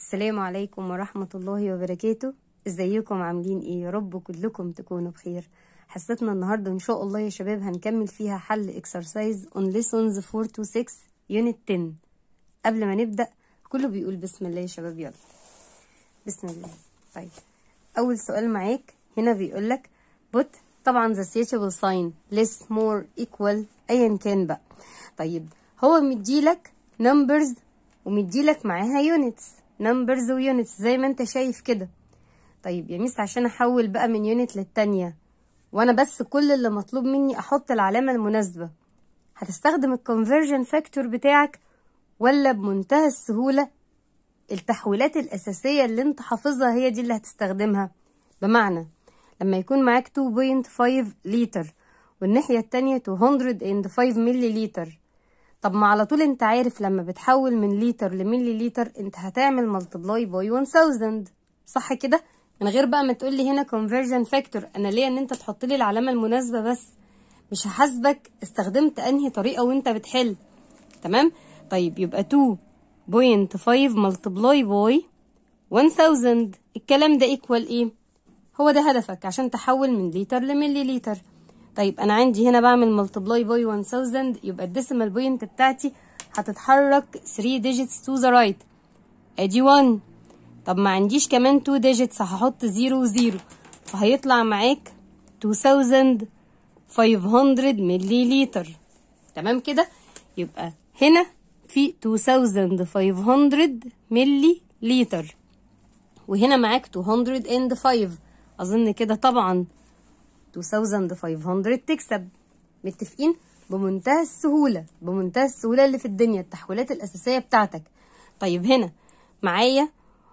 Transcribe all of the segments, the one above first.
السلام عليكم ورحمة الله وبركاته ازيكم عاملين ايه يا رب كلكم تكونوا بخير حصتنا النهاردة ان شاء الله يا شباب هنكمل فيها حل exercise on lessons 4 to 6 unit 10 قبل ما نبدأ كله بيقول بسم الله يا شباب يلا بسم الله طيب اول سؤال معاك هنا بيقولك put طبعا the suitable sign less more equal ايا كان بقى طيب هو مديلك numbers ومديلك معاها units numbers وunits زي ما انت شايف كده طيب يا ميس عشان احول بقى من يونت للتانية وانا بس كل اللي مطلوب مني احط العلامة المناسبة هتستخدم الكونفرجن فاكتور بتاعك ولا بمنتهى السهولة التحويلات الأساسية اللي انت حافظها هي دي اللي هتستخدمها بمعنى لما يكون معاك 2.5 لتر والناحية التانية 205 ملي لتر طب ما على طول انت عارف لما بتحول من لتر لملي لتر انت هتعمل ملتبلاي باي 1000 صح كده من غير بقى ما تقول لي هنا conversion factor انا ليه ان انت تحط لي العلامه المناسبه بس مش هحاسبك استخدمت انهي طريقه وانت بتحل تمام طيب يبقى 2.5 multiply by 1000 الكلام ده ايكوال ايه هو ده هدفك عشان تحول من لتر لملي لتر طيب انا عندي هنا بعمل ملتبلاي باي 1000 يبقى الديسيمال بوينت بتاعتي هتتحرك 3 digits to the right ادي 1 طب ما عنديش كمان 2 digits هحط 0 و 0 فهيطلع معاك 2500 ملي لتر تمام كده يبقى هنا في 2500 ملي لتر وهنا معاك 205 اظن كده طبعا 2500 تكسب متفقين بمنتهى السهولة بمنتهى السهولة اللي في الدنيا التحويلات الأساسية بتاعتك طيب هنا معايا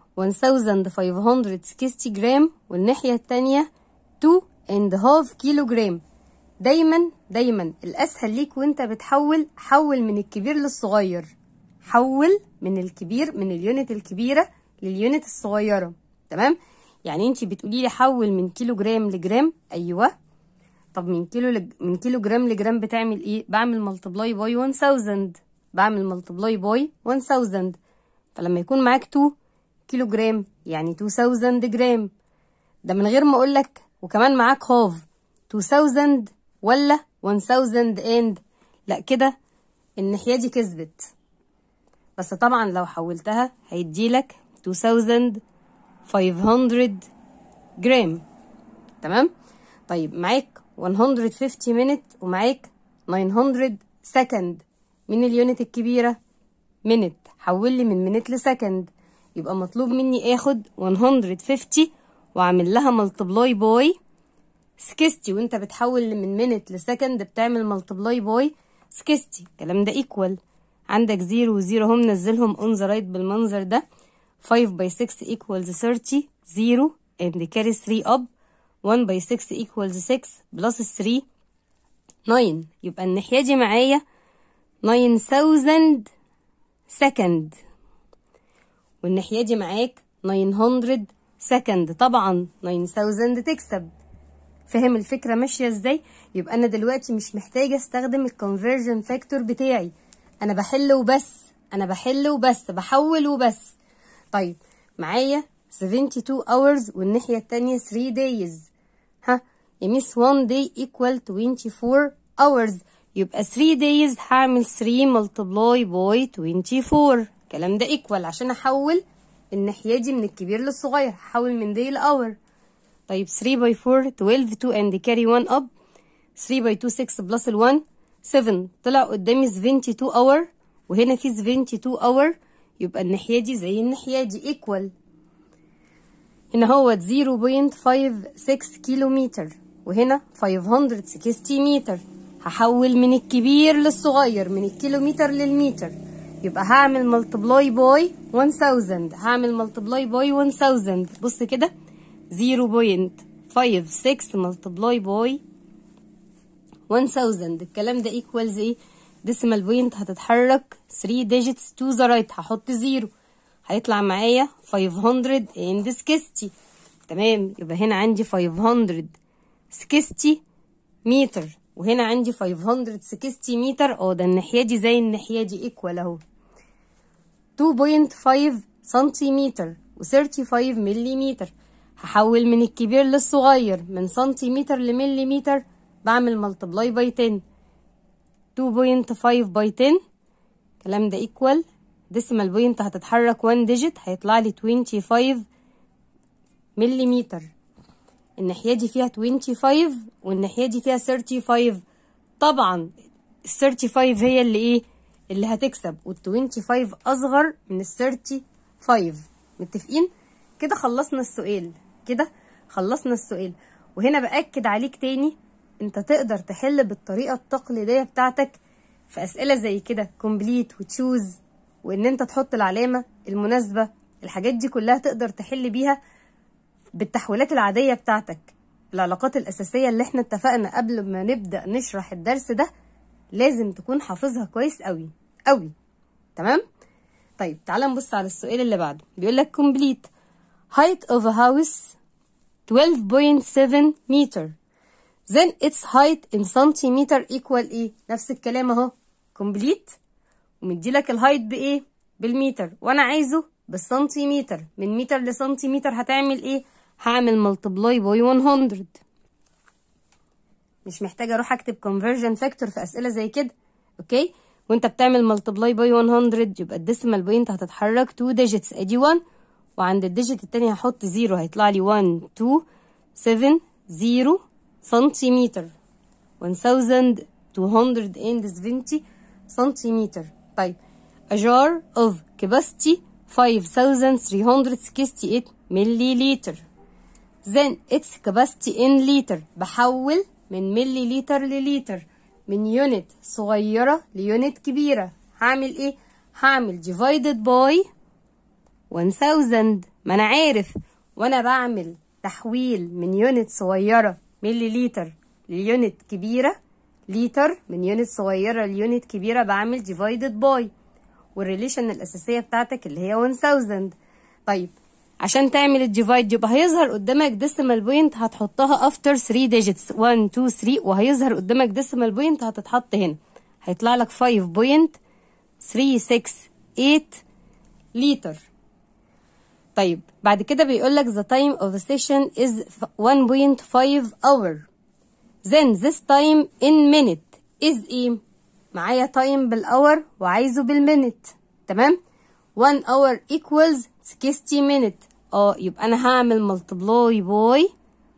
1560 جرام والناحية التانية 2 and half كيلو جرام دايما دايما الأسهل ليك وانت بتحول حول من الكبير للصغير حول من الكبير من اليونت الكبيرة لليونت الصغيرة تمام يعني انت بتقولي لي حول من كيلو جرام لجرام ايوه طب من كيلو لج... من كيلو جرام لجرام بتعمل ايه بعمل ملتبلاي باي 1000 بعمل ملتبلاي باي 1000 فلما يكون معاك 2 كيلو جرام يعني 2000 جرام ده من غير ما اقولك وكمان معاك هاف 2000 ولا 1000 اند لا كده الناحيه دي كسبت بس طبعا لو حولتها هيديلك 2500 جرام تمام طيب معاك 150 مينت ومعاك 900 سكند من اليونت الكبيره مينت حول لي من مينت لسكند يبقى مطلوب مني اخد 150 واعمل لها ملتبلاي باي 60 وانت بتحول من مينت لسكند بتعمل ملتبلاي باي 60 الكلام ده ايكوال عندك 0 و 0 هم نزلهم اون ذا رايت بالمنظر ده 5 by 6 equals 30 0 and carry 3 up 1 by 6 equals 6 plus 3 9 يبقى الناحية دي معايا 9000 second والناحية دي معاك 900 سكند طبعا 9000 تكسب فاهم الفكرة ماشية ازاي يبقى انا دلوقتي مش محتاجة استخدم الكونفرجن فاكتور بتاعي انا بحل وبس انا بحل وبس بحول وبس طيب معايا 72 hours والناحية التانية 3 days ها يا ميس 1 day equal 24 hours يبقى 3 days هعمل 3 multiply by 24 الكلام ده equal عشان احول الناحية دي من الكبير للصغير هحول من day لأور طيب 3 by 4 12 2 and carry 1 up 3 by 2 6 plus ال 1 7 طلع قدامي 72 hour وهنا في 72 hour يبقى الناحية دي زي الناحية دي equal هنا هو 0.56 كيلو متر وهنا 560 متر هحول من الكبير للصغير من الكيلومتر للمتر يبقى هعمل ملتبلاي باي 1000 هعمل ملتبلاي باي 1000 بص كده 0.56 ملتبلاي باي 1000 الكلام ده ايكوالز ايه ديسيمال بوينت هتتحرك 3 digits to the right هحط 0 هيطلع معايا 560 تمام يبقى هنا عندي 560 متر وهنا عندي 560 متر اه ده الناحية دي زي الناحية دي ايكوال اهو 2.5 سنتيمتر و35 مليمتر هحول من الكبير للصغير من سنتيمتر لمليمتر بعمل ملتبلاي باي 10 2.5 باي 10 الكلام ده ايكوال ديسيمال بوينت هتتحرك 1 ديجيت هيطلع لي 25 مليمتر الناحية دي فيها 25 والناحية دي فيها 35 طبعا ال 35 هي اللي ايه اللي هتكسب وال 25 اصغر من ال 35 متفقين كده خلصنا السؤال كده خلصنا السؤال وهنا بأكد عليك تاني انت تقدر تحل بالطريقة التقليدية بتاعتك في أسئلة زي كده كومبليت وتشوز وإن أنت تحط العلامة المناسبة الحاجات دي كلها تقدر تحل بيها بالتحويلات العادية بتاعتك العلاقات الأساسية اللي احنا اتفقنا قبل ما نبدأ نشرح الدرس ده لازم تكون حافظها كويس قوي قوي تمام طيب تعال نبص على السؤال اللي بعده بيقول لك complete height of a house 12.7 meter then its height in centimeter equal ايه نفس الكلام اهو complete ومديلك الهايت بايه بالمتر وانا عايزه بالسنتيمتر من متر لسنتيمتر هتعمل ايه هعمل ملتبلاي باي 100 مش محتاجه اروح اكتب conversion factor في اسئله زي كده اوكي وانت بتعمل ملتبلاي باي 100 يبقى الديسيمال بوينت هتتحرك 2 ديجيتس ادي 1 وعند الديجيت التاني هحط 0 هيطلع لي 1 2 7 0 سنتيمتر 1270 سنتيمتر طيب a jar of capacity 5368 milliliter then its capacity in liter بحول من ملي لتر لليتر من يونت صغيرة ليونت كبيرة هعمل ايه؟ هعمل divided by 1000 ما انا عارف وانا بعمل تحويل من يونت صغيرة ملي لتر ليونت كبيرة لتر من يونت صغيرة ليونت كبيرة بعمل divided by والريليشن الأساسية بتاعتك اللي هي 1000 طيب عشان تعمل الديفايد يبقى هيظهر قدامك ديسيمال بوينت هتحطها افتر 3 ديجيتس 1 2 3 وهيظهر قدامك ديسيمال بوينت هتتحط هنا هيطلع لك 5.368 لتر طيب بعد كده بيقول لك the time of the session is 1.5 hour then this time in minute is ايه معايا تايم بالاور وعايزه بالمينت تمام 1 hour equals 60 minute اه يبقى انا هعمل ملتبلاي باي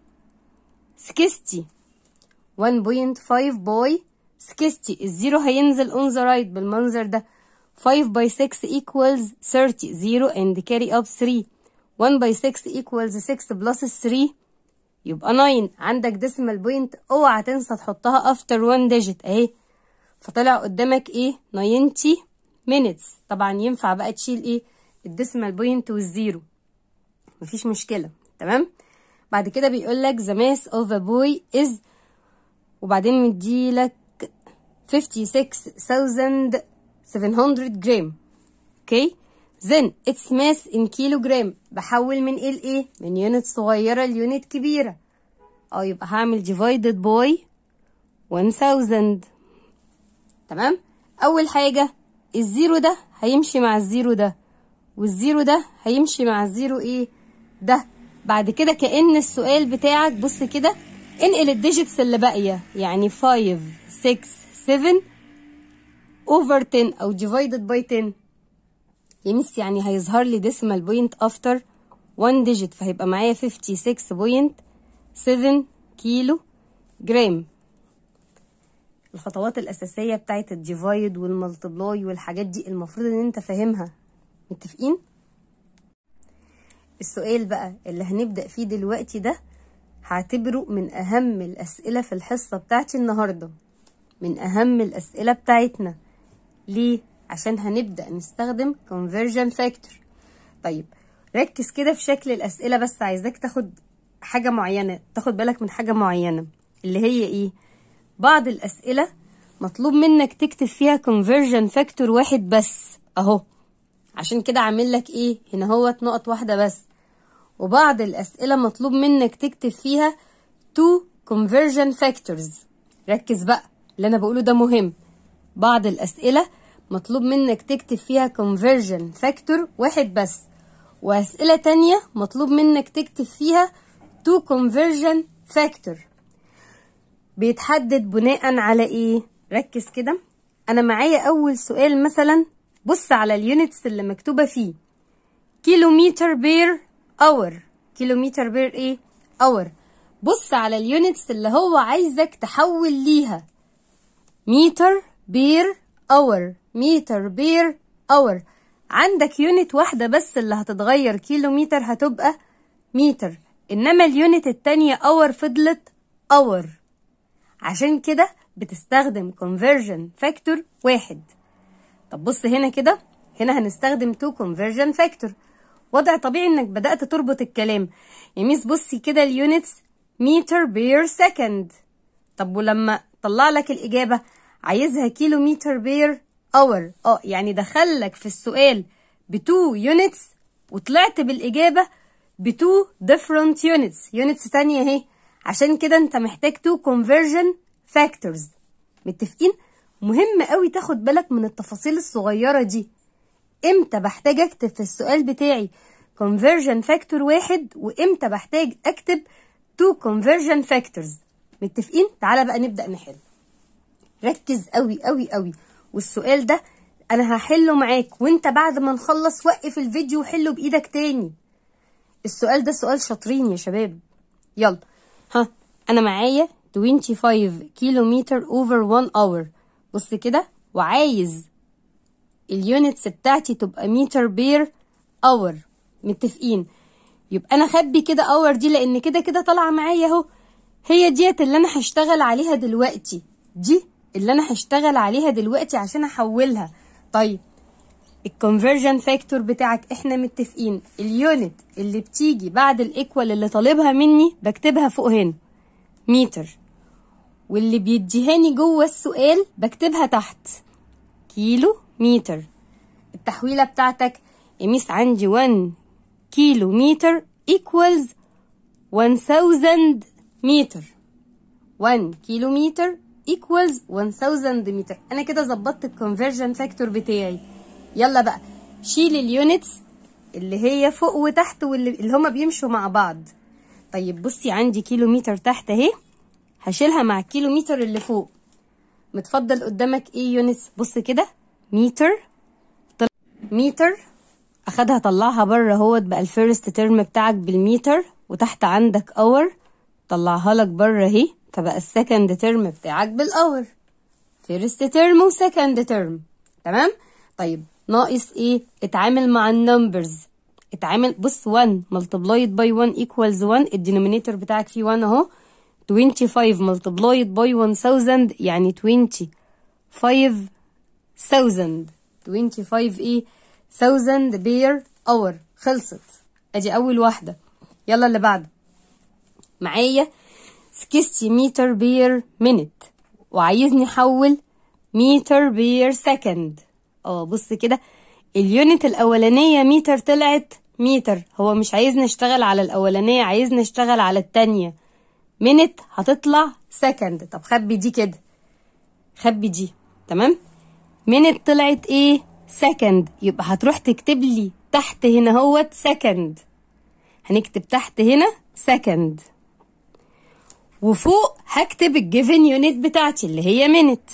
60 1.5 باي 60 الزيرو هينزل on the right بالمنظر ده 5 by 6 equals 30 0 and carry up 3 1 by 6 equals 6 plus 3 يبقى 9 عندك decimal point اوعى تنسى تحطها after 1 digit اهي فطلع قدامك ايه 90 minutes طبعا ينفع بقى تشيل ايه الديسيمال بوينت والزيرو مفيش مشكلة تمام بعد كده بيقول لك the mass of a boy is وبعدين مديلك 56700 جرام اوكي then its mass in kilogram بحول من ايه لايه من يونت صغيرة ليونت كبيرة اه يبقى هعمل divided by 1000 تمام اول حاجة الزيرو ده هيمشي مع الزيرو ده والزيرو ده هيمشي مع الزيرو ايه ده بعد كده كأن السؤال بتاعك بص كده انقل الديجيتس اللي باقية يعني 5 6 7 over 10 او divided by 10 يمس يعني هيظهر لي decimal point after 1 digit فهيبقى معايا 56.7 كيلو جرام الخطوات الأساسية بتاعت الديفايد والملتبلاي والحاجات دي المفروض ان انت فاهمها متفقين؟ السؤال بقى اللي هنبدأ فيه دلوقتي ده هعتبره من أهم الأسئلة في الحصة بتاعتي النهاردة من أهم الأسئلة بتاعتنا ليه؟ عشان هنبدأ نستخدم conversion factor طيب ركز كده في شكل الأسئلة بس عايزاك تاخد حاجة معينة تاخد بالك من حاجة معينة اللي هي إيه؟ بعض الأسئلة مطلوب منك تكتب فيها conversion factor واحد بس أهو عشان كده عامل لك ايه هنا هو نقط واحده بس وبعض الاسئله مطلوب منك تكتب فيها two conversion factors ركز بقى اللي انا بقوله ده مهم بعض الاسئله مطلوب منك تكتب فيها conversion factor واحد بس واسئله تانية مطلوب منك تكتب فيها تو conversion factor بيتحدد بناء على ايه ركز كده انا معايا اول سؤال مثلا بص على اليونتس اللي مكتوبه فيه كيلومتر بير اور كيلومتر بير ايه اور بص على اليونتس اللي هو عايزك تحول ليها متر بير اور متر بير اور عندك يونت واحدة بس اللي هتتغير كيلومتر هتبقى متر انما اليونت التانية اور فضلت اور عشان كده بتستخدم conversion factor واحد طب بص هنا كده هنا هنستخدم تو conversion factor وضع طبيعي انك بدأت تربط الكلام يا ميس بصي كده اليونتس متر بير سكند طب ولما طلع لك الإجابة عايزها كيلو متر بير اور اه يعني دخلك في السؤال بتو يونتس وطلعت بالإجابة بتو different units units تانية اهي عشان كده انت محتاج تو conversion factors متفقين مهم قوي تاخد بالك من التفاصيل الصغيرة دي امتى بحتاج اكتب في السؤال بتاعي conversion factor واحد وامتى بحتاج اكتب two conversion factors متفقين تعالى بقى نبدأ نحل ركز قوي قوي قوي والسؤال ده انا هحله معاك وانت بعد ما نخلص وقف الفيديو وحله بايدك تاني السؤال ده سؤال شاطرين يا شباب يلا ها انا معايا 25 كيلومتر اوفر 1 اور بص كده وعايز اليونتس بتاعتي تبقى متر بير اور متفقين يبقى انا خبي كده اور دي لان كده كده طالعه معايا اهو هي ديت اللي انا هشتغل عليها دلوقتي دي اللي انا هشتغل عليها دلوقتي عشان احولها طيب الكونفرجن فاكتور بتاعك احنا متفقين اليونت اللي بتيجي بعد الايكوال اللي طالبها مني بكتبها فوق هنا متر واللي بيديهاني جوه السؤال بكتبها تحت كيلو متر التحويله بتاعتك يميس عندي 1 كيلو متر equals 1000 متر 1 كيلو متر equals 1000 متر انا كده ظبطت الكونفرجن فاكتور بتاعي يلا بقى شيل اليونتس اللي هي فوق وتحت واللي اللي هما بيمشوا مع بعض طيب بصي عندي كيلو متر تحت اهي هشيلها مع الكيلو متر اللي فوق متفضل قدامك ايه يونتس بص كده متر طل... متر اخدها طلعها بره اهوت بقى الفيرست ترم بتاعك بالمتر وتحت عندك اور طلعها لك بره اهي فبقى السكند ترم بتاعك بالاور فيرست ترم وسكند ترم تمام طيب ناقص ايه اتعامل مع النمبرز اتعامل بص 1 multiplied by 1 equals 1 الدينومينيتور بتاعك فيه 1 اهو 25 multiplied by 1000 يعني 25 thousand 25 ايه thousand بير اور خلصت ادي اول واحده يلا اللي بعده معايا 60 متر بير مينت وعايزني احول متر بير سكند اه بص كده اليونت الاولانيه متر طلعت متر هو مش عايزني اشتغل على الاولانيه عايزني اشتغل على التانية مينت هتطلع سكند طب خبي دي كده خبي دي تمام مينت طلعت ايه سكند يبقى هتروح تكتب لي تحت هنا هوت سكند هنكتب تحت هنا سكند وفوق هكتب الجيفن يونت بتاعتي اللي هي مينت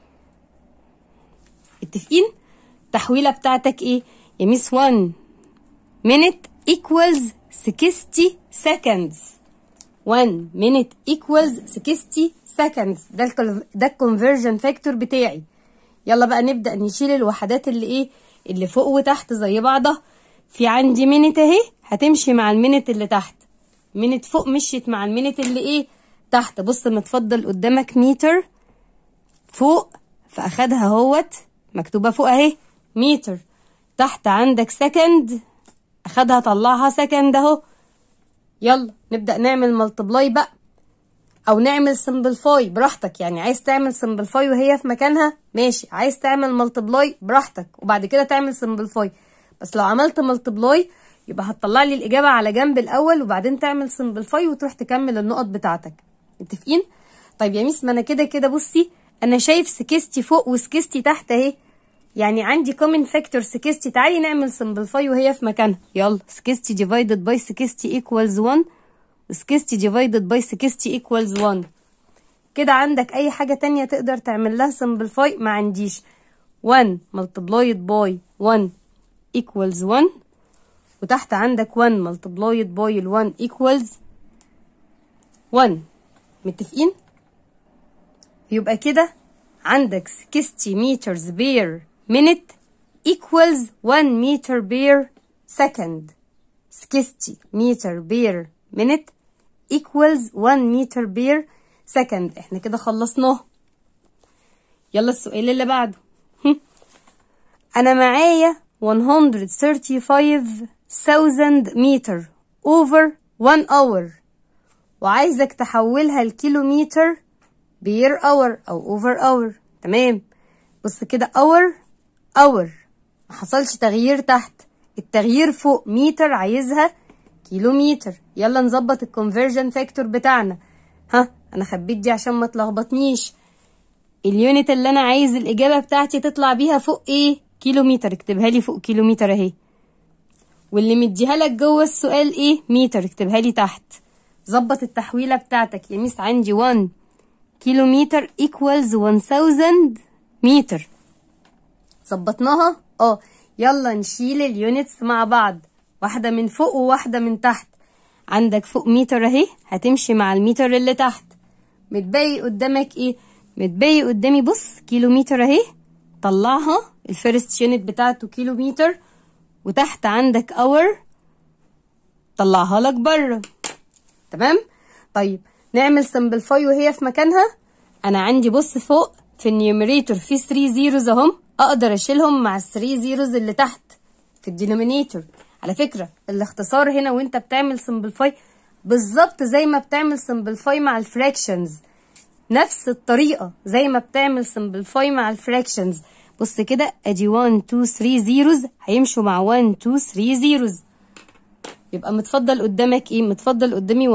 متفقين التحويله بتاعتك ايه يا ميس 1 minute equals 60 seconds 1 minute equals 60 seconds ده ال ده الكونفرجن فاكتور بتاعي يلا بقى نبدأ نشيل الوحدات اللي ايه اللي فوق وتحت زي بعضها في عندي مينت اهي هتمشي مع المينت اللي تحت مينت فوق مشيت مع المينت اللي ايه تحت بص متفضل قدامك متر فوق فاخدها اهوت مكتوبه فوق اهي متر تحت عندك سكند اخدها طلعها سكند اهو يلا نبدا نعمل ملتبلاي بقى او نعمل سمبلفاي براحتك يعني عايز تعمل سمبلفاي وهي في مكانها ماشي عايز تعمل ملتبلاي براحتك وبعد كده تعمل سمبلفاي بس لو عملت ملتبلاي يبقى هتطلع لي الاجابه على جنب الاول وبعدين تعمل سمبلفاي وتروح تكمل النقط بتاعتك متفقين طيب يا ميس ما انا كده كده بصي انا شايف سكستي فوق وسكستي تحت اهي يعني عندي common factor 60 تعالي نعمل simplify وهي في مكانها يلا 60 divided by 60 equals 1 60 divided by 60 equals 1 كده عندك اي حاجة تانية تقدر تعمل لها simplify ما عنديش 1 multiplied by 1 equals 1 وتحت عندك 1 multiplied by ال 1 equals 1 متفقين يبقى كده عندك 60 meters per minute equals 1 meter per second 60 meter per minute equals 1 meter per second احنا كده خلصناه يلا السؤال اللي بعده انا معايا 135,000 متر over 1 hour وعايزك تحولها لكيلومتر بير اور او اوفر اور تمام بص كده اور اور ما حصلش تغيير تحت التغيير فوق متر عايزها كيلومتر يلا نظبط الكونفرجن فاكتور بتاعنا ها انا خبيت دي عشان ما تلخبطنيش اليونت اللي انا عايز الاجابه بتاعتي تطلع بيها فوق ايه كيلومتر اكتبها لي فوق كيلومتر اهي واللي مديها لك جوه السؤال ايه متر اكتبها لي تحت ظبط التحويله بتاعتك يا ميس عندي 1 كيلومتر equals 1000 متر ظبطناها اه يلا نشيل اليونتس مع بعض واحدة من فوق وواحدة من تحت عندك فوق متر اهي هتمشي مع المتر اللي تحت متبقي قدامك ايه متبقي قدامي بص كيلومتر اهي طلعها الفيرست يونت بتاعته كيلومتر وتحت عندك اور طلعها لك بره تمام طيب نعمل سمبلفاي وهي في مكانها انا عندي بص فوق في النيوميريتور في 3 زيروز اهم اقدر اشيلهم مع ال 3 زيروز اللي تحت في الدينومينيتور على فكره الاختصار هنا وانت بتعمل سمبلفاي بالظبط زي ما بتعمل سمبلفاي مع الفراكشنز نفس الطريقه زي ما بتعمل سمبلفاي مع الفراكشنز بص كده ادي 1 2 3 زيروز هيمشوا مع 1 2 3 زيروز يبقى متفضل قدامك ايه متفضل قدامي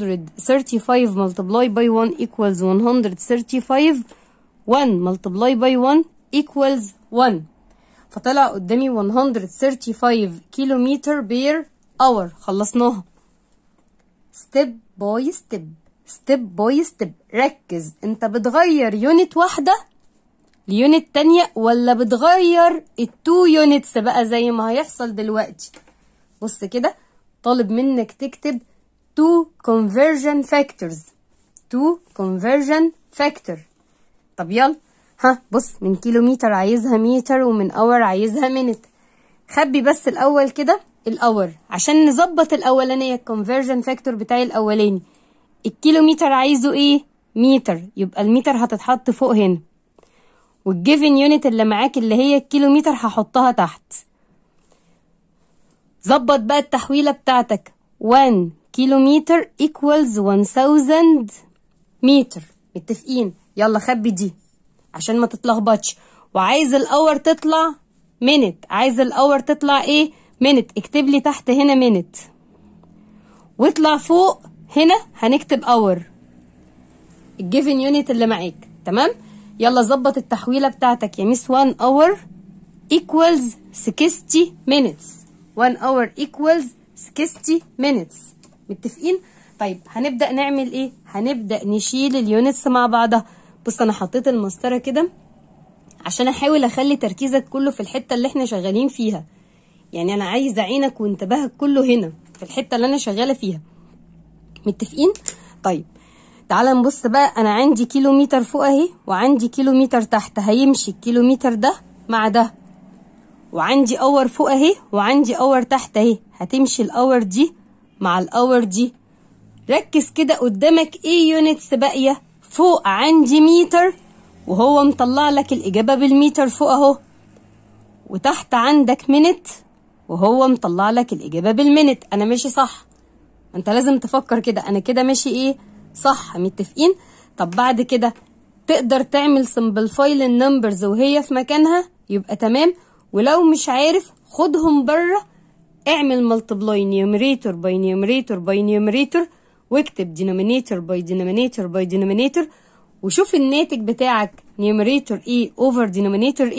135 multiply by 1 equals 135 1 multiply by 1 equals 1 فطلع قدامي 135 كيلومتر بير اور خلصناها ستيب باي ستيب ستيب باي ستيب ركز انت بتغير يونت واحدة ليونت تانية ولا بتغير التو يونتس بقى زي ما هيحصل دلوقتي بص كده طالب منك تكتب two conversion factors two conversion factor طب يلا ها بص من كيلومتر عايزها متر ومن اور عايزها منت خبي بس الاول كده الاور عشان نظبط الاولانيه الكونفرجن فاكتور بتاعي الاولاني الكيلومتر عايزه ايه متر يبقى المتر هتتحط فوق هنا والجيفن يونت اللي معاك اللي هي الكيلومتر هحطها تحت ظبط بقى التحويلة بتاعتك 1 كيلومتر equals 1000 متر متفقين يلا خبي دي عشان ما تتلخبطش وعايز الاور تطلع منت عايز الاور تطلع ايه منت اكتب لي تحت هنا منت واطلع فوق هنا هنكتب اور الجيفن يونت اللي معاك تمام يلا ظبط التحويله بتاعتك يا ميس 1 اور equals 60 minutes 1 hour equals 60 minutes متفقين طيب هنبدأ نعمل ايه هنبدأ نشيل اليونتس مع بعضها بص انا حطيت المسطرة كده عشان احاول اخلي تركيزك كله في الحتة اللي احنا شغالين فيها يعني انا عايزة عينك وانتباهك كله هنا في الحتة اللي انا شغالة فيها متفقين طيب تعال نبص بقى انا عندي كيلومتر فوق اهي وعندي كيلومتر تحت هيمشي الكيلومتر ده مع ده وعندي اور فوق اهي وعندي اور تحت اهي هتمشي الاور دي مع الاور دي ركز كده قدامك ايه يونتس باقيه فوق عندي متر وهو مطلع لك الاجابه بالمتر فوق اهو وتحت عندك منت وهو مطلع لك الاجابه بالمنت انا ماشي صح انت لازم تفكر كده انا كده ماشي ايه صح متفقين طب بعد كده تقدر تعمل سمبلفاي للنمبرز وهي في مكانها يبقى تمام ولو مش عارف خدهم بره اعمل ملتبلاي نيوميريتور باي نيوميريتور باي نيوميريتور واكتب denominator باي denominator باي denominator وشوف الناتج بتاعك نيوميريتور ايه اوفر denominator ايه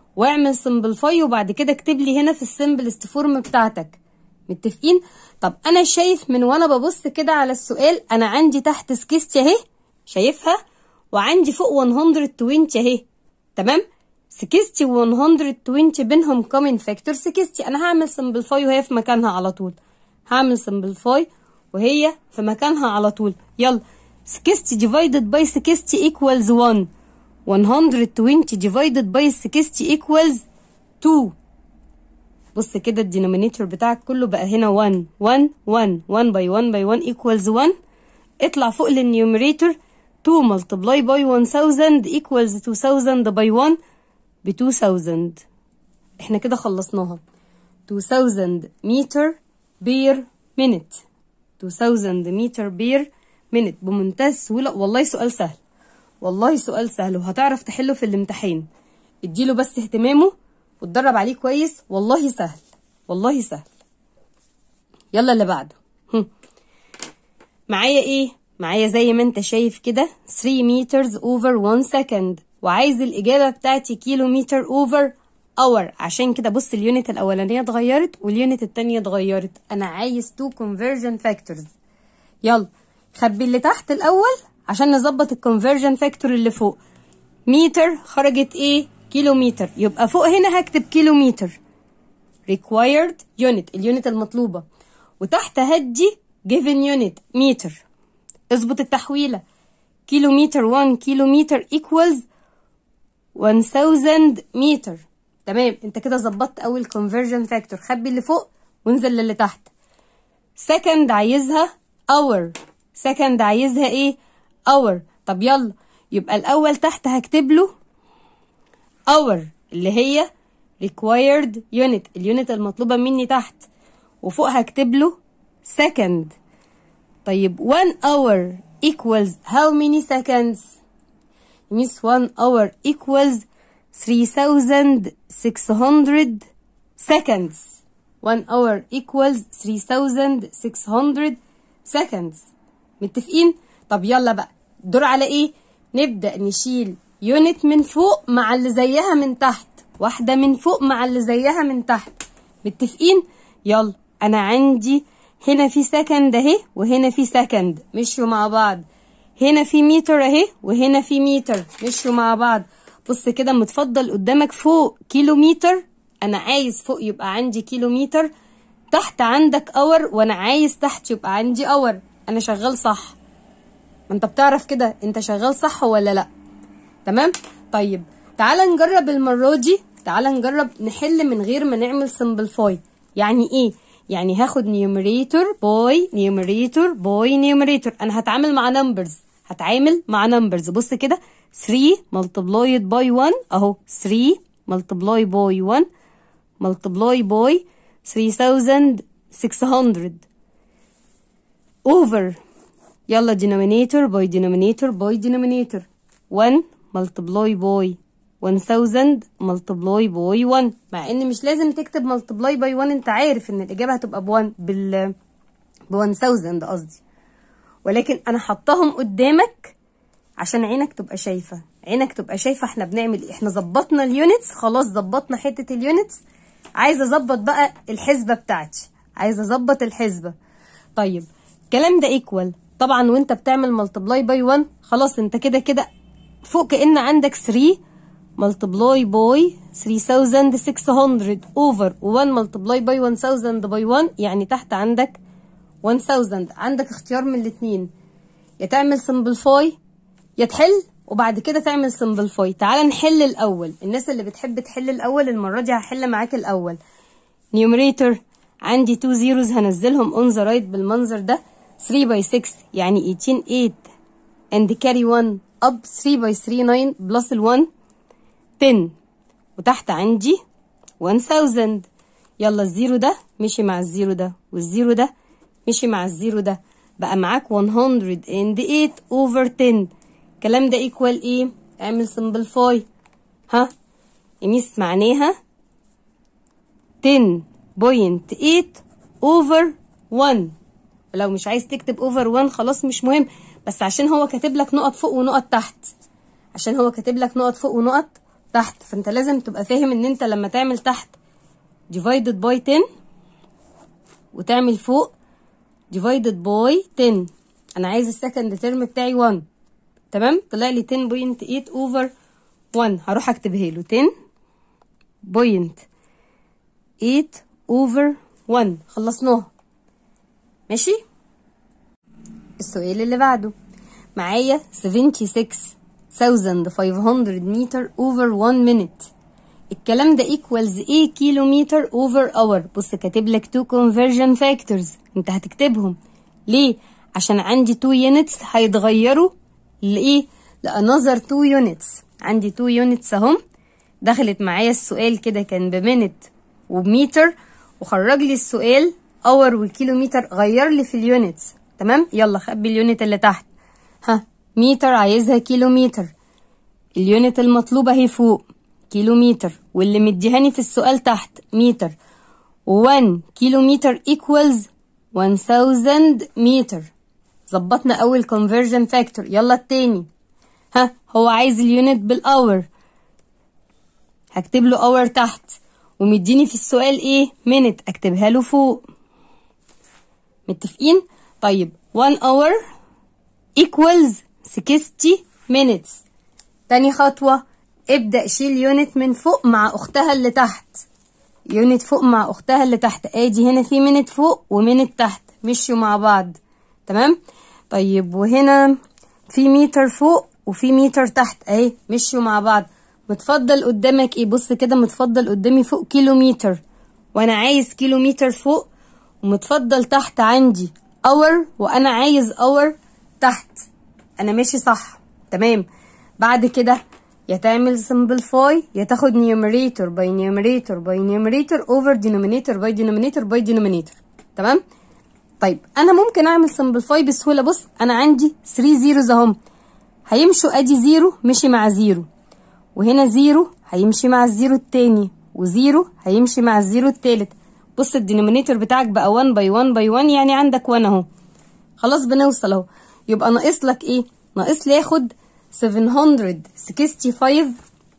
واعمل سمبلفاي وبعد كده اكتب لي هنا في السمبلست فورم بتاعتك متفقين طب انا شايف من وانا ببص كده على السؤال انا عندي تحت سكيستي اهي شايفها وعندي فوق 120 اهي تمام 60 و 120 بينهم كومن فاكتور 60 انا هعمل سمبلفاي وهي في مكانها على طول هعمل سمبلفاي وهي في مكانها على طول يلا 60 divided by 60 equals 1 120 divided by 60 equals 2 بص كده الدينومينيتور بتاعك كله بقى هنا 1 1 1 1 by 1 by 1 equals 1 اطلع فوق للنيوميريتور 2 multiply by 1000 equals 2000 by 1 ب 2000 احنا كده خلصناها 2000 متر بير minute 2000 متر بير minute بمنتهى السهولة والله سؤال سهل والله سؤال سهل وهتعرف تحله في الامتحان اديله بس اهتمامه واتدرب عليه كويس والله سهل والله سهل يلا اللي بعده هم. معايا ايه معايا زي ما انت شايف كده 3 meters over 1 second وعايز الإجابة بتاعتي كيلو متر over hour عشان كده بص اليونت الأولانية اتغيرت واليونت التانية اتغيرت أنا عايز two conversion factors يلا خبي اللي تحت الأول عشان نظبط الكونفرجن فاكتور اللي فوق متر خرجت ايه كيلو متر يبقى فوق هنا هكتب كيلو متر required unit اليونت المطلوبة وتحت هدي given unit متر اظبط التحويلة كيلو متر 1 كيلو متر equals 1000 متر تمام انت كده ظبطت اول conversion factor خبي اللي فوق وانزل للي تحت second عايزها hour second عايزها ايه hour طب يلا يبقى الاول تحت هكتب له hour اللي هي required unit اليونت المطلوبة مني تحت وفوق هكتب له second طيب 1 hour equals how many seconds means 1 hour equals 3600 seconds 1 hour equals 3600 seconds متفقين طب يلا بقى دور على ايه نبدأ نشيل يونت من فوق مع اللي زيها من تحت واحدة من فوق مع اللي زيها من تحت متفقين يلا انا عندي هنا في سكند اهي وهنا في سكند مشوا مع بعض هنا في متر اهي وهنا في متر مشوا مع بعض بص كده متفضل قدامك فوق كيلو متر انا عايز فوق يبقى عندي كيلو متر تحت عندك اور وانا عايز تحت يبقى عندي اور انا شغال صح ما انت بتعرف كده انت شغال صح ولا لا تمام طيب تعالى نجرب المرة دي تعالى نجرب نحل من غير ما نعمل سمبلفاي يعني ايه يعني هاخد نيوميريتور باي نيوميريتور باي نيوميريتور انا هتعامل مع نمبرز هتعامل مع نمبرز بص كده 3 multiplied by 1 اهو 3 multiply by 1 multiply by 3600 over يلا denominator by denominator by denominator 1 multiply by 1000 multiply by 1 مع ان مش لازم تكتب multiply by 1 انت عارف ان الاجابه هتبقى ب 1 بال ب 1000 قصدي ولكن انا حطاهم قدامك عشان عينك تبقى شايفه عينك تبقى شايفه احنا بنعمل ايه احنا ظبطنا اليونتس خلاص ظبطنا حته اليونتس عايزه اظبط بقى الحسبه بتاعتي عايزه اظبط الحسبه طيب الكلام ده ايكوال طبعا وانت بتعمل ملتبلاي باي 1 خلاص انت كده كده فوق كأن عندك 3 ملتبلاي باي 3600 اوفر 1 ملتبلاي باي 1000 باي 1 يعني تحت عندك 1000 عندك اختيار من الاثنين يا تعمل سمبلفاي يا تحل وبعد كده تعمل سمبلفاي تعال نحل الاول الناس اللي بتحب تحل الاول المره دي هحل معاك الاول نيومريتور عندي 2 زيروز هنزلهم اون ذا رايت بالمنظر ده 3 باي 6 يعني 18 8 and carry 1 up 3 باي 3 9 بلس ال 1 10 وتحت عندي 1000 يلا الزيرو ده مشي مع الزيرو ده والزيرو ده مشي مع الزيرو ده بقى معاك 108 over 10 الكلام ده ايكوال ايه اعمل سمبلفاي ها يميس معناها 10.8 over 1 ولو مش عايز تكتب over 1 خلاص مش مهم بس عشان هو كاتب لك نقط فوق ونقط تحت عشان هو كاتب لك نقط فوق ونقط تحت فانت لازم تبقى فاهم ان انت لما تعمل تحت divided by 10 وتعمل فوق divided by 10 انا عايز السكند ترم بتاعي 1 تمام طلع لي 10.8 over 1 هروح اكتبها له 10.8 over 1 خلصناها ماشي السؤال اللي بعده معايا 76500 متر over 1 minute الكلام ده equals ايه كيلومتر over hour بص كاتب لك two conversion factors انت هتكتبهم ليه عشان عندي 2 units هيتغيروا لايه لانذر 2 units عندي 2 units اهم دخلت معايا السؤال كده كان بمينت وبمتر وخرج لي السؤال اور وكيلومتر غير لي في اليونتس تمام يلا خبي اليونت اللي تحت ها متر عايزها كيلومتر اليونت المطلوبة اهي فوق كيلومتر واللي مديهاني في السؤال تحت متر 1 كيلومتر equals 1000 متر ظبطنا اول conversion factor يلا التاني ها هو عايز اليونت بالاور هكتب له اور تحت ومديني في السؤال ايه minute اكتبها له فوق متفقين طيب 1 hour equals 60 minutes تاني خطوة ابدأ شيل يونت من فوق مع أختها اللي تحت يونت فوق مع أختها اللي تحت ادي هنا في منت فوق ومنت تحت مشيوا مع بعض تمام طيب وهنا في متر فوق وفي متر تحت اهي مشيوا مع بعض متفضل قدامك ايه بص كده متفضل قدامي فوق كيلومتر وانا عايز كيلومتر فوق ومتفضل تحت عندي اور وانا عايز اور تحت انا ماشي صح تمام بعد كده يا تعمل simplify يا تاخد numerator by numerator by numerator over denominator by denominator by denominator تمام طيب انا ممكن اعمل simplify بسهوله بص انا عندي 3 زيروز اهم هيمشوا ادي زيرو مشي مع زيرو وهنا زيرو هيمشي مع الزيرو التاني وزيرو هيمشي مع الزيرو التالت بص الدينومينيتور بتاعك بقى 1 باي 1 باي 1 يعني عندك 1 اهو خلاص بنوصل اهو يبقى ناقص لك ايه ناقص لي اخد 765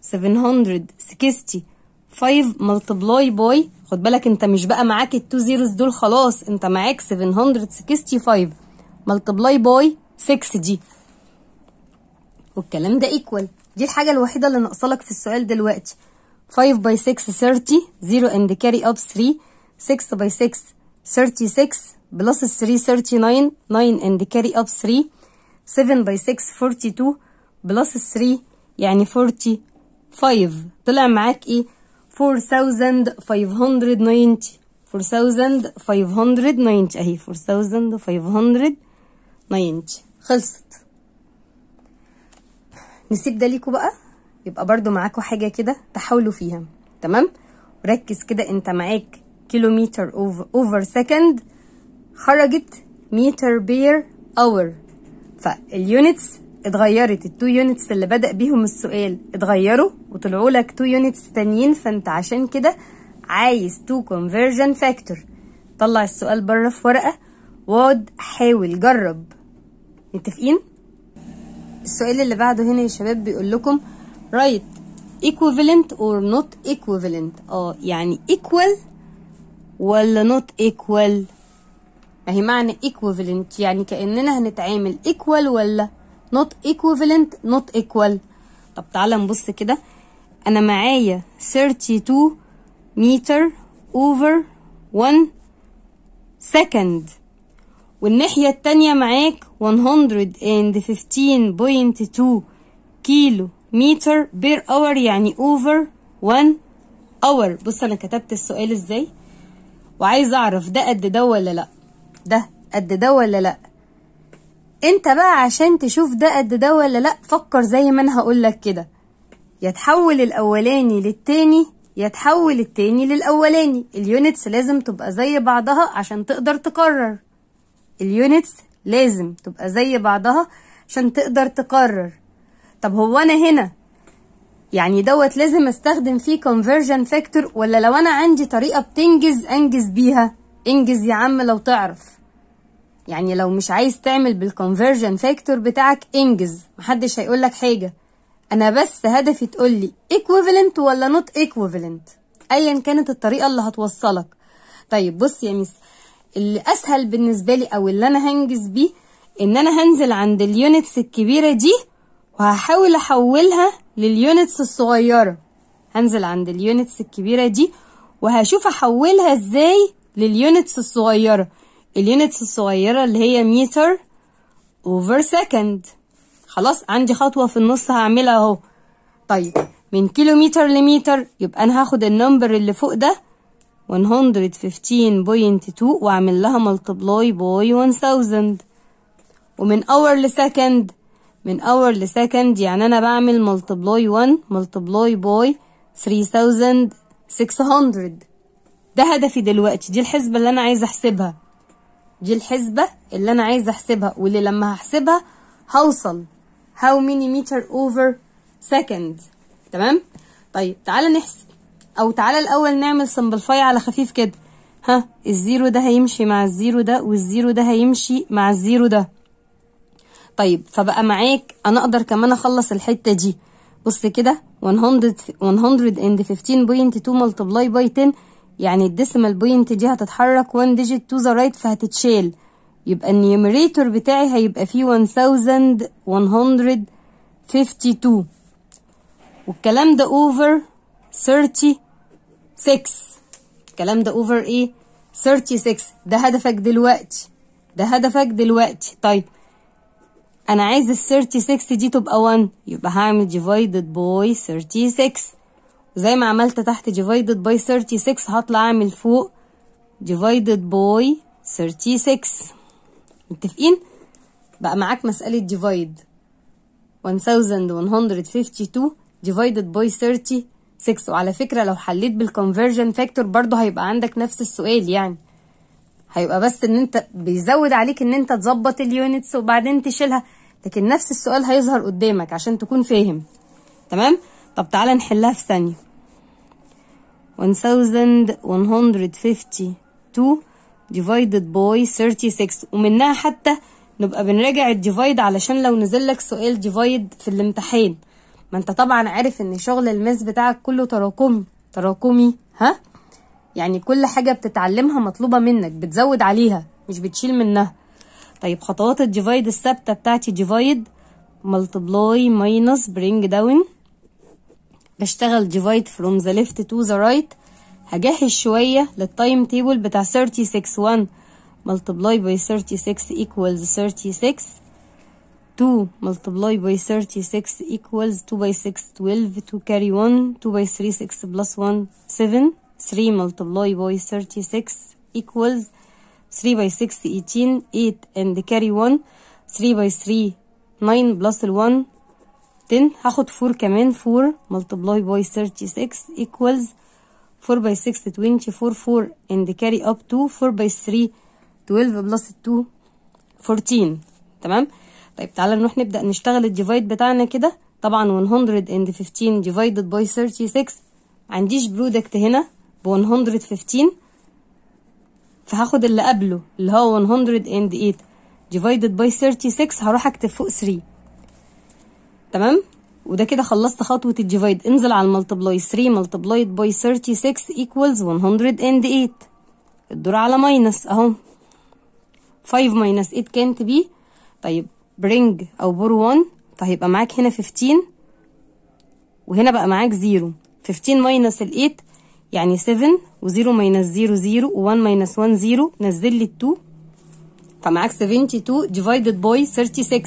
765 ملتبلاي باي خد بالك انت مش بقى معاك التو زيروز دول خلاص انت معاك 765 ملتبلاي باي 6 دي والكلام ده ايكوال دي الحاجة الوحيدة اللي ناقصالك في السؤال دلوقتي 5 باي 6 30 0 and carry up 3 6 باي 6 36 بلس 3 39 9 and carry up 3 7 باي 6 42 بلس 3 يعني 45 طلع معاك ايه 4590 4590 اهي 4590 خلصت نسيب ده ليكوا بقى يبقى برضو معاكوا حاجة كده تحاولوا فيها تمام ركز كده انت معاك كيلومتر اوفر سكند خرجت متر بير اور فاليونتس اتغيرت التو يونتس اللي بدأ بيهم السؤال اتغيروا وطلعوا لك تو يونتس تانيين فانت عشان كده عايز تو conversion factor طلع السؤال بره في ورقة واقعد حاول جرب متفقين السؤال اللي بعده هنا يا شباب بيقول لكم write equivalent or not equivalent اه يعني equal ولا not equal اهي معنى equivalent يعني كأننا هنتعامل equal ولا not equivalent not equal طب تعالى نبص كده انا معايا 32 متر over 1 second والناحية التانية معاك 115.2 كيلو متر بير اور يعني over 1 اور بص انا كتبت السؤال ازاي وعايز اعرف ده قد ده ولا لا ده قد ده ولا لا انت بقى عشان تشوف ده قد ده ولا لا فكر زي ما انا هقولك كده يا تحول الاولاني للتاني يا تحول التاني للاولاني اليونتس لازم تبقى زي بعضها عشان تقدر تقرر اليونتس لازم تبقى زي بعضها عشان تقدر تقرر طب هو انا هنا يعني دوت لازم استخدم فيه conversion factor ولا لو انا عندي طريقة بتنجز انجز بيها انجز يا عم لو تعرف يعني لو مش عايز تعمل بالconversion factor بتاعك انجز محدش هيقولك حاجة انا بس هدفي تقول لي equivalent ولا not equivalent ايا كانت الطريقه اللي هتوصلك طيب بص يا ميس اللي اسهل بالنسبه لي او اللي انا هنجز بيه ان انا هنزل عند اليونتس الكبيره دي وهحاول احولها لليونتس الصغيره هنزل عند اليونتس الكبيره دي وهشوف احولها ازاي لليونتس الصغيره اليونتس الصغيره اللي هي متر اوفر سكند خلاص عندي خطوه في النص هعملها اهو طيب من كيلومتر لمتر يبقى انا هاخد النمبر اللي فوق ده 115.2 واعمل لها ملتبلاي باي 1000 ومن اور لسكند من اور لسكند يعني انا بعمل ملتبلاي 1 ملتبلاي باي 3600 ده هدفي دلوقتي دي الحسبة اللي انا عايزة احسبها دي الحسبة اللي انا عايزة احسبها واللي لما هحسبها هوصل how many meter over second تمام طيب تعالى نحسب او تعالى الاول نعمل سمبلفاي على خفيف كده ها الزيرو ده هيمشي مع الزيرو ده والزيرو ده هيمشي مع الزيرو ده طيب فبقى معاك انا اقدر كمان اخلص الحته دي بص كده 100 115.2 ملتبلاي باي 10 يعني الديسيمال بوينت دي هتتحرك 1 ديجيت تو ذا رايت فهتتشال يبقى النيوميريتور بتاعي هيبقى فيه 1152 والكلام ده اوفر 36 الكلام ده اوفر ايه 36 ده هدفك دلوقتي ده هدفك دلوقتي طيب انا عايز ال 36 دي تبقى 1 يبقى هعمل divided by 36 زي ما عملت تحت divided by 36 هطلع اعمل فوق divided by 36 متفقين بقى معاك مسألة divide 1152 divided by 36 وعلى فكرة لو حليت بالconversion factor برضو هيبقى عندك نفس السؤال يعني هيبقى بس ان انت بيزود عليك ان انت تظبط اليونتس وبعدين تشيلها لكن نفس السؤال هيظهر قدامك عشان تكون فاهم تمام طب تعالى نحلها في ثانية 1152 divided by 36 ومنها حتى نبقى بنراجع الديفايد علشان لو نزل لك سؤال ديفايد في الامتحان ما انت طبعا عارف ان شغل الماس بتاعك كله تراكمي تراكمي ها يعني كل حاجة بتتعلمها مطلوبة منك بتزود عليها مش بتشيل منها طيب خطوات الديفايد الثابتة بتاعتي ديفايد ملتبلاي ماينس برينج داون بشتغل ديفايد فروم ذا ليفت تو ذا رايت هجهز شوية للتايم تيبل بتاع 36 1 multiply by 36 equals 36 2 multiply by 36 equals 2 by 6 12 2 carry 1 2 by 3 6 plus 1 7 3 multiply by 36 equals 3 by 6 18 8 and carry 1 3 by 3 9 plus ال 1 10 هاخد 4 كمان 4 multiply by 36 equals 4 by 6 24 4 and carry up to 4 by 3 12 plus 2 14 تمام طيب تعالى نروح نبدأ نشتغل الديفايد بتاعنا كده طبعا 115 divided by 36 عنديش برودكت هنا ب 115 فهاخد اللي قبله اللي هو 108 divided by 36 هروح اكتب فوق 3 تمام وده كده خلصت خطوة الديفايد انزل على الملتبلاي 3 multiplied by 36 equals 108 الدور على ماينس اهو 5 minus 8 كانت بي طيب برينج او بور 1 فهيبقى معاك هنا 15 وهنا بقى معاك 0 15 minus ال 8 يعني 7 و0 minus 0 0 و1 minus 1 0 نزل لي ال 2 فمعاك 72 divided by 36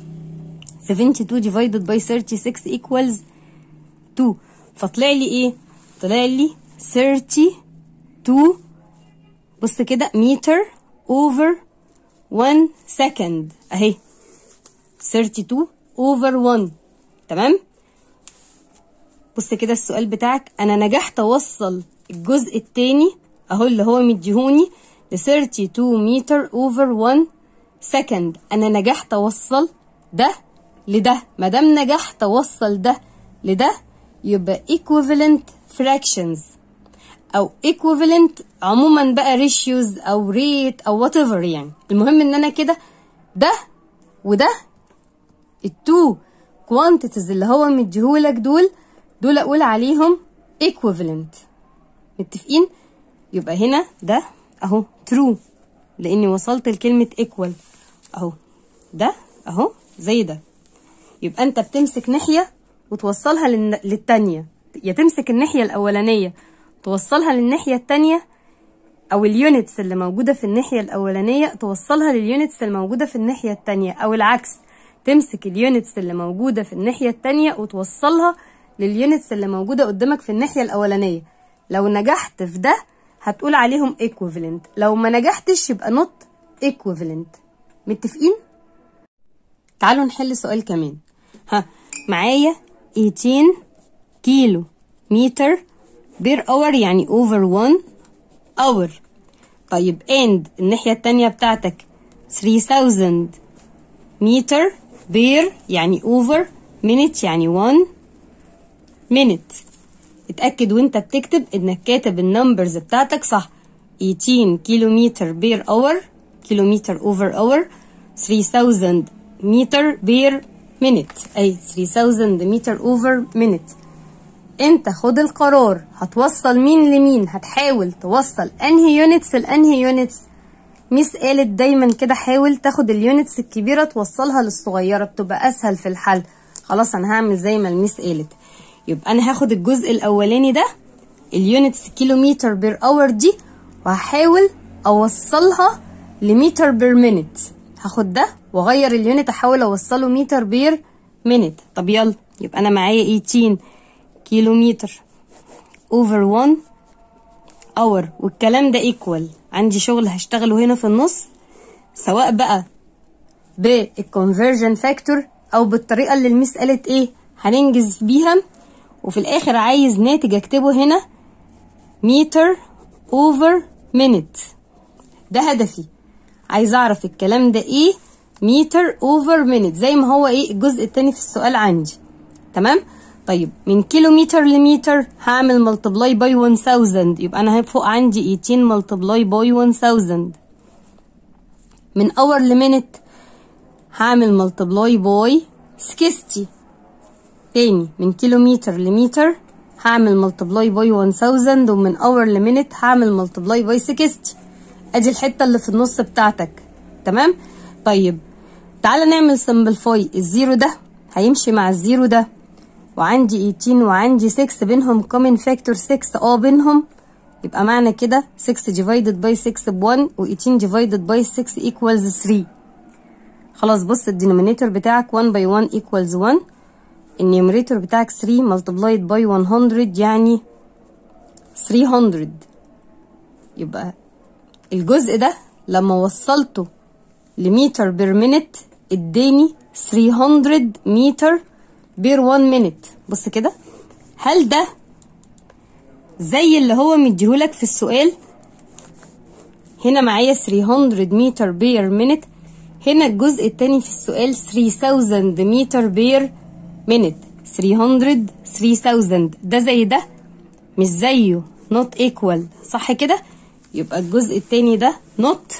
72 divided by 36 equals 2 فطلع لي ايه طلع لي 32 بص كده متر over 1 second اهي 32 over 1 تمام بص كده السؤال بتاعك انا نجحت اوصل الجزء التاني اهو اللي هو مديهوني ل 32 متر over 1 second انا نجحت اوصل ده لده ما دام نجحت اوصل ده لده يبقى equivalent fractions او equivalent عموما بقى ratios او rate او whatever يعني المهم ان انا كده ده وده التو الكوانتيتيز اللي هو مديهولك دول دول اقول عليهم equivalent متفقين يبقى هنا ده اهو true لاني وصلت لكلمة equal اهو ده اهو زي ده يبقى انت بتمسك ناحية وتوصلها للن- للتانية يا تمسك الناحية الأولانية توصلها للناحية التانية أو اليونتس اللي موجودة في الناحية الأولانية توصلها لليونتس اللي موجودة في الناحية التانية أو العكس تمسك اليونتس اللي موجودة في الناحية التانية وتوصلها لليونتس اللي موجودة قدامك في الناحية الأولانية لو نجحت في ده هتقول عليهم equivalent لو ما نجحتش يبقى not equivalent متفقين؟ تعالوا نحل سؤال كمان ها معايا 18 كيلو متر بير اور يعني over 1 اور طيب and الناحية التانية بتاعتك 3000 متر بير يعني over minute يعني 1 minute اتأكد وانت بتكتب انك كاتب النمبرز بتاعتك صح 18 كيلومتر بير اور كيلومتر اوفر اور 3000 متر بير مينت اي 3000 متر اوفر مينت انت خد القرار هتوصل مين لمين هتحاول توصل انهي يونتس لانهي يونتس ميس قالت دايما كده حاول تاخد اليونتس الكبيره توصلها للصغيره بتبقى اسهل في الحل خلاص انا هعمل زي ما الميس قالت يبقى انا هاخد الجزء الاولاني ده اليونتس كيلومتر بير اور دي وهحاول اوصلها لمتر بير مينت هاخد ده واغير اليونت احاول اوصله متر بير مينت طب يلا يبقى انا معايا 18 كيلومتر اوفر 1 اور والكلام ده ايكوال عندي شغل هشتغله هنا في النص سواء بقى بالكونفرجن فاكتور او بالطريقه اللي الميس قالت ايه هننجز بيها وفي الاخر عايز ناتج اكتبه هنا متر اوفر مينت ده هدفي عايز اعرف الكلام ده ايه متر اوفر مينت زي ما هو ايه الجزء التاني في السؤال عندي تمام طيب من كيلومتر لمتر هعمل ملتبلاي باي 1000 يبقى انا فوق عندي 18 ملتبلاي باي 1000 من اور لمينت هعمل ملتبلاي باي 60 تاني من كيلومتر لمتر هعمل ملتبلاي باي 1000 ومن اور لمينت هعمل ملتبلاي باي 60 ادي الحته اللي في النص بتاعتك تمام طيب تعالى نعمل سمبلفاي الزيرو ده هيمشي مع الزيرو ده وعندي 18 وعندي 6 بينهم كومن فاكتور 6 اه بينهم يبقى معنى كده 6 divided by 6 ب 1 و 18 divided by 6 equals 3 خلاص بص الدينومينيتور بتاعك 1 by 1 equals 1 النيوميريتور بتاعك 3 multiplied by 100 يعني 300 يبقى الجزء ده لما وصلته لمتر بير مينت اداني 300 متر بير 1 مينت بص كده هل ده زي اللي هو مديهولك في السؤال هنا معايا 300 متر بير مينت هنا الجزء التاني في السؤال 3000 متر بير مينت 300 3000 ده زي ده مش زيه not equal صح كده يبقى الجزء التاني ده not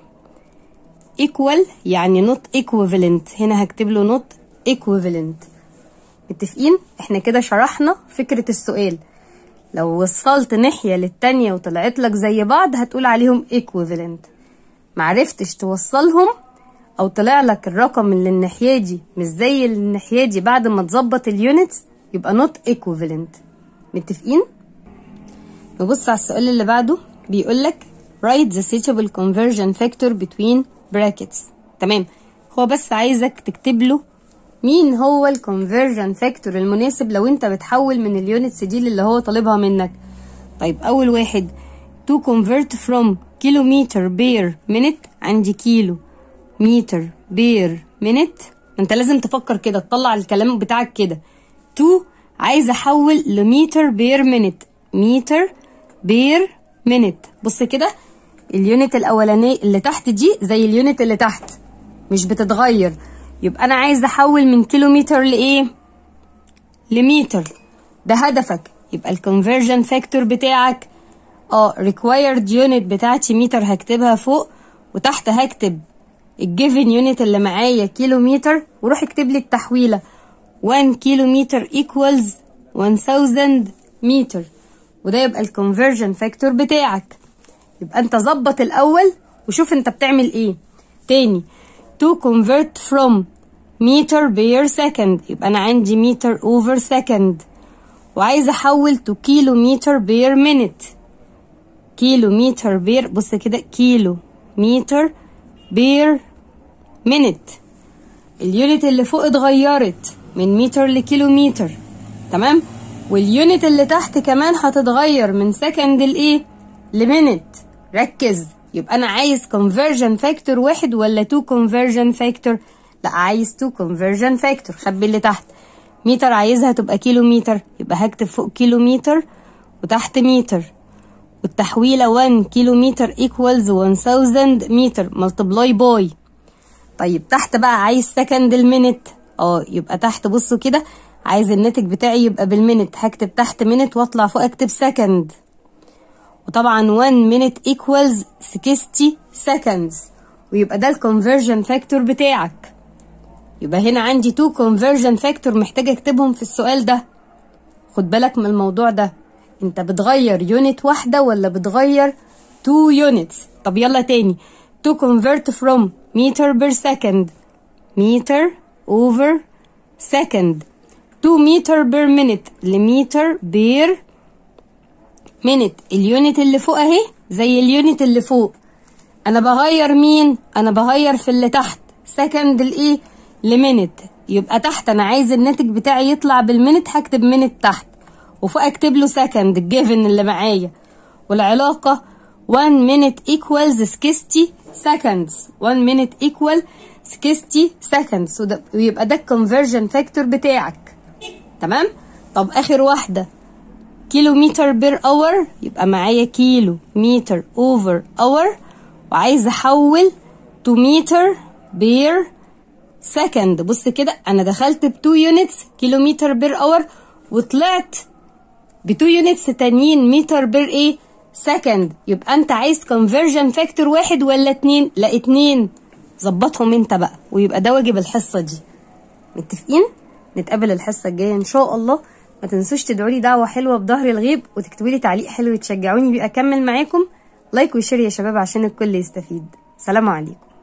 equal يعني not equivalent هنا هكتب له not equivalent متفقين احنا كده شرحنا فكرة السؤال لو وصلت ناحية للتانية وطلعت لك زي بعض هتقول عليهم equivalent معرفتش توصلهم او طلع لك الرقم اللي الناحية دي مش زي اللي الناحية دي بعد ما تظبط اليونتس يبقى not equivalent متفقين نبص على السؤال اللي بعده بيقول لك write the suitable conversion factor between brackets تمام هو بس عايزك تكتب له مين هو الكونفرجن فاكتور المناسب لو انت بتحول من اليونتس دي اللي هو طالبها منك طيب اول واحد to convert from كيلومتر بير minute عندي كيلو متر بير minute انت لازم تفكر كده تطلع الكلام بتاعك كده to عايز احول لمتر بير minute متر بير minute بص كده اليونت الاولانيه اللي تحت دي زي اليونت اللي تحت مش بتتغير يبقى انا عايز احول من كيلومتر لايه لمتر ده هدفك يبقى الكونفرجن فاكتور بتاعك اه required unit بتاعتي متر هكتبها فوق وتحت هكتب الجيفن يونت اللي معايا كيلومتر وروح اكتب لي التحويله 1 كيلومتر equals 1000 متر وده يبقى الكونفرجن فاكتور بتاعك يبقى انت ظبط الاول وشوف انت بتعمل ايه تاني to convert from meter per second يبقى انا عندي متر over second وعايزه احول to كيلومتر per minute كيلومتر بير بص كده كيلو متر بير minute اليونت اللي فوق اتغيرت من متر لكيلومتر تمام واليونت اللي تحت كمان هتتغير من سكند لايه لمينت ركز يبقى انا عايز conversion فاكتور واحد ولا تو conversion فاكتور لا عايز تو conversion فاكتور خبي اللي تحت متر عايزها تبقى كيلو متر يبقى هكتب فوق كيلو متر وتحت متر والتحويلة 1 كيلو متر equals 1000 متر multiply باي طيب تحت بقى عايز سكند المينت اه يبقى تحت بصوا كده عايز الناتج بتاعي يبقى بالمينت هكتب تحت مينت واطلع فوق اكتب سكند وطبعا 1 minute equals 60 seconds ويبقى ده الكونفرجن فاكتور بتاعك يبقى هنا عندي تو conversion فاكتور محتاجه اكتبهم في السؤال ده خد بالك من الموضوع ده انت بتغير يونت واحده ولا بتغير تو units طب يلا تاني to convert from meter per second meter over second to meter per minute لمتر بير minute اليونت اللي فوق اهي زي اليونت اللي فوق انا بغير مين انا بغير في اللي تحت سكند لايه لمينت يبقى تحت انا عايز الناتج بتاعي يطلع بالمينت هكتب مينت تحت وفوق اكتب له سكند الجيفن اللي معايا والعلاقه 1 minute equals 60 seconds 1 minute equal 60 seconds وده ويبقى ده الكونفرجن فاكتور بتاعك تمام طب اخر واحده كيلومتر بير اور يبقى معايا كيلو متر اوفر اور وعايزه احول تو متر بير سكند بص كده انا دخلت ب 2 يونتس كيلومتر بير اور وطلعت ب 2 يونتس تانيين متر بير ايه سكند يبقى انت عايز كونفرجن فاكتور واحد ولا اتنين لا اتنين ظبطهم انت بقى ويبقى ده واجب الحصه دي متفقين نتقابل الحصه الجايه ان شاء الله ما تنسوش تدعوا لي دعوه حلوه بظهر الغيب وتكتبوا لي تعليق حلو تشجعوني بيه اكمل معاكم لايك وشير يا شباب عشان الكل يستفيد سلام عليكم